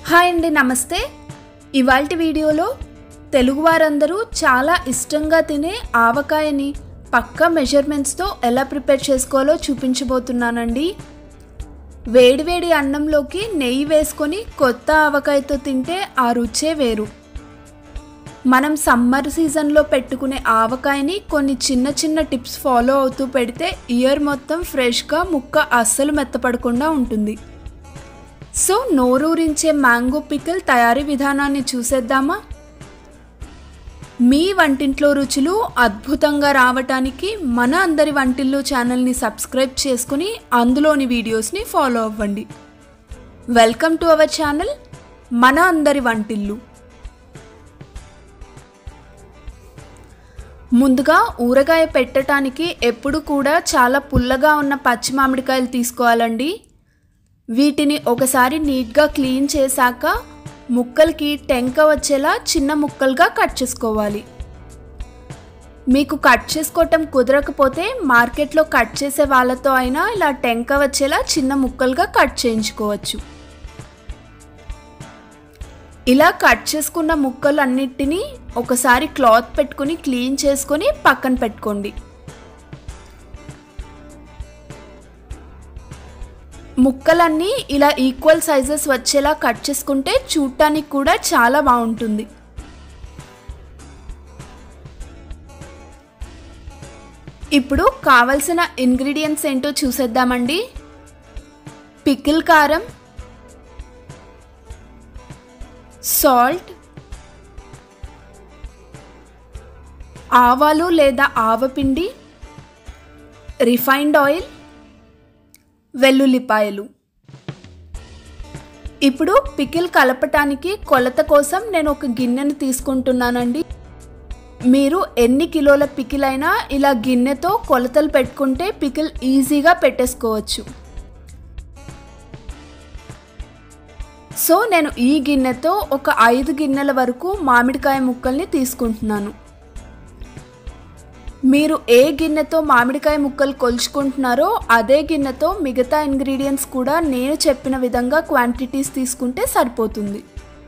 hi అండి నమస్తే ఇవాల్టి వీడియోలో తెలుగువారందరూ చాలా ఇష్టంగా తినే ఆవకాయని పక్క మెజర్మెంట్స్తో ఎలా ప్రిపేర్ చేసుకోవాలో చూపించబోతున్నానండి వేడివేడి అన్నంలోకి నెయ్యి వేసుకొని కొత్త ఆవకాయతో తింటే ఆ రుచే వేరు మనం సమ్మర్ సీజన్లో పెట్టుకునే ఆవకాయని కొన్ని చిన్న చిన్న టిప్స్ ఫాలో అవుతూ పెడితే ఇయర్ మొత్తం ఫ్రెష్గా ముక్క అస్సలు మెత్తపడకుండా ఉంటుంది సో నోరూరించే మ్యాంగో పికిల్ తయారీ విధానాన్ని చూసేద్దామా మీ వంటింట్లో రుచులు అద్భుతంగా రావటానికి మన అందరి వంటిల్లు ఛానల్ని సబ్స్క్రైబ్ చేసుకుని అందులోని వీడియోస్ని ఫాలో అవ్వండి వెల్కమ్ టు అవర్ ఛానల్ మన అందరి వంటిల్లు ముందుగా ఊరగాయ పెట్టడానికి ఎప్పుడు కూడా చాలా పుల్లగా ఉన్న పచ్చి మామిడికాయలు తీసుకోవాలండి వీటిని ఒకసారి నీట్గా క్లీన్ చేశాక ముక్కలకి టెంక వచ్చేలా చిన్న ముక్కలుగా కట్ చేసుకోవాలి మీకు కట్ చేసుకోవటం కుదరకపోతే మార్కెట్లో కట్ చేసే వాళ్ళతో అయినా ఇలా టెంక వచ్చేలా చిన్న ముక్కలుగా కట్ చేయించుకోవచ్చు ఇలా కట్ చేసుకున్న ముక్కలు అన్నిటినీ ఒకసారి క్లాత్ పెట్టుకుని క్లీన్ చేసుకొని పక్కన పెట్టుకోండి ముక్కలన్నీ ఇలా ఈక్వల్ సైజెస్ వచ్చేలా కట్ చేసుకుంటే చూడటానికి కూడా చాలా బాగుంటుంది ఇప్పుడు కావలసిన ఇంగ్రీడియంట్స్ ఏంటో చూసేద్దామండి పికిల్ కారం సాల్ట్ ఆవాలు లేదా ఆవపిండి రిఫైన్డ్ ఆయిల్ వెల్లుల్లిపాయలు ఇప్పుడు పికిల్ కలపటానికి కొలత కోసం నేను ఒక గిన్నెను తీసుకుంటున్నానండి మీరు ఎన్ని కిలోల పికిల్ అయినా ఇలా గిన్నెతో కొలతలు పెట్టుకుంటే పికిల్ ఈజీగా పెట్టేసుకోవచ్చు సో నేను ఈ గిన్నెతో ఒక ఐదు గిన్నెల వరకు మామిడికాయ ముక్కల్ని తీసుకుంటున్నాను మీరు ఏ గిన్నెతో మామిడికాయ ముక్కలు కొలుచుకుంటున్నారో అదే గిన్నెతో మిగతా ఇంగ్రీడియంట్స్ కూడా నేను చెప్పిన విధంగా క్వాంటిటీస్ తీసుకుంటే సరిపోతుంది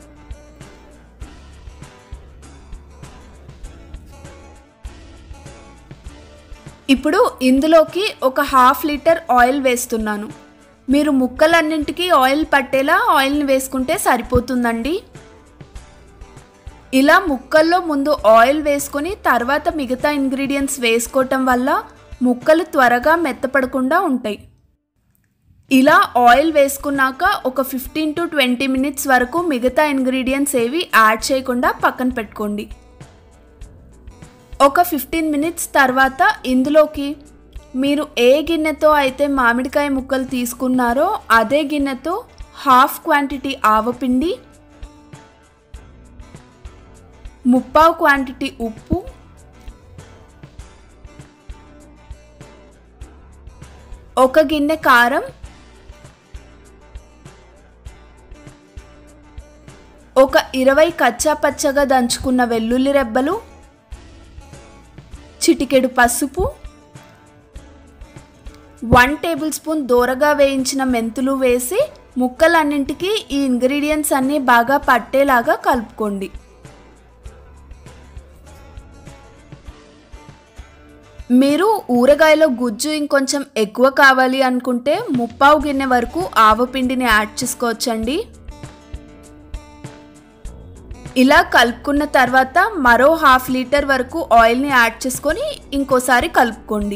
ఇప్పుడు ఇందులోకి ఒక హాఫ్ లీటర్ ఆయిల్ వేస్తున్నాను మీరు ముక్కలన్నింటికి ఆయిల్ పట్టేలా ఆయిల్ని వేసుకుంటే సరిపోతుందండి ఇలా ముక్కల్లో ముందు ఆయిల్ వేసుకొని తర్వాత మిగతా ఇంగ్రీడియంట్స్ వేసుకోవటం వల్ల ముక్కలు త్వరగా మెత్తపడకుండా ఉంటాయి ఇలా ఆయిల్ వేసుకున్నాక ఒక ఫిఫ్టీన్ టు ట్వంటీ మినిట్స్ వరకు మిగతా ఇంగ్రీడియంట్స్ ఏవి యాడ్ చేయకుండా పక్కన పెట్టుకోండి ఒక ఫిఫ్టీన్ మినిట్స్ తర్వాత ఇందులోకి మీరు ఏ గిన్నెతో అయితే మామిడికాయ ముక్కలు తీసుకున్నారో అదే గిన్నెతో హాఫ్ క్వాంటిటీ ఆవపిండి ముప్పావు క్వాంటిటీ ఉప్పు ఒక గిన్నె కారం ఒక ఇరవై కచ్చా పచ్చగా దంచుకున్న వెల్లుల్లి రెబ్బలు చిటికెడు పసుపు వన్ టేబుల్ స్పూన్ దూరగా వేయించిన మెంతులు వేసి ముక్కలన్నింటికి ఈ ఇంగ్రీడియంట్స్ అన్నీ బాగా పట్టేలాగా కలుపుకోండి మీరు ఊరగాయలో గుజ్జు ఇంకొంచెం ఎక్కువ కావాలి అనుకుంటే ముప్పావు గిన్నె వరకు ఆవపిండిని యాడ్ చేసుకోవచ్చండి ఇలా కలుపుకున్న తర్వాత మరో హాఫ్ లీటర్ వరకు ఆయిల్ని యాడ్ చేసుకొని ఇంకోసారి కలుపుకోండి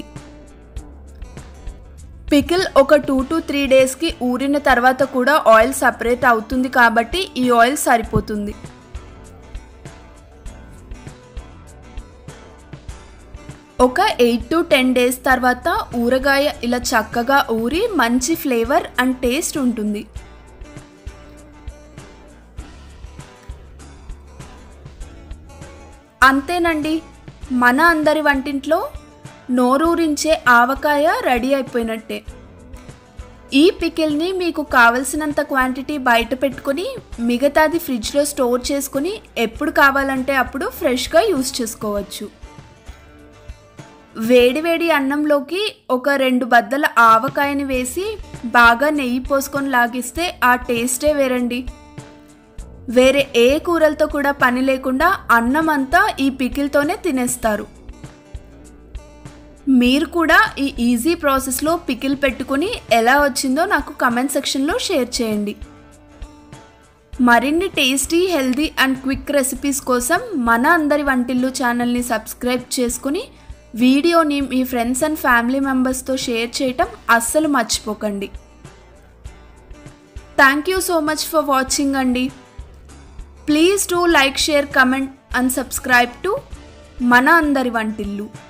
పికిల్ ఒక టూ టు త్రీ డేస్కి ఊరిన తర్వాత కూడా ఆయిల్ సపరేట్ అవుతుంది కాబట్టి ఈ ఆయిల్ సరిపోతుంది ఒక ఎయిట్ టు టెన్ డేస్ తర్వాత ఊరగాయ ఇలా చక్కగా ఊరి మంచి ఫ్లేవర్ అండ్ టేస్ట్ ఉంటుంది అంతేనండి మన అందరి వంటింట్లో నోరూరించే ఆవకాయ రెడీ అయిపోయినట్టే ఈ పికిల్ని మీకు కావలసినంత క్వాంటిటీ బయట పెట్టుకొని మిగతాది ఫ్రిడ్జ్లో స్టోర్ చేసుకుని ఎప్పుడు కావాలంటే అప్పుడు ఫ్రెష్గా యూస్ చేసుకోవచ్చు వేడివేడి అన్నంలోకి ఒక రెండు బద్దల ఆవకాయని వేసి బాగా నెయ్యి పోసుకొని లాగిస్తే ఆ టేస్టే వేరండి వేరే ఏ కూరలతో కూడా పని లేకుండా అన్నం అంతా ఈ పికిల్తోనే తినేస్తారు మీరు కూడా ఈ ఈజీ ప్రాసెస్లో పికిల్ పెట్టుకుని ఎలా వచ్చిందో నాకు కమెంట్ సెక్షన్లో షేర్ చేయండి మరిన్ని tasty healthy and quick recipes కోసం మన అందరి వంటిల్లు ఛానల్ని సబ్స్క్రైబ్ చేసుకుని వీడియోని మీ ఫ్రెండ్స్ అండ్ ఫ్యామిలీ మెంబర్స్తో షేర్ చేయటం అస్సలు మర్చిపోకండి thank you so much for watching అండి please do like share comment and subscribe to మన అందరి వంటిల్లు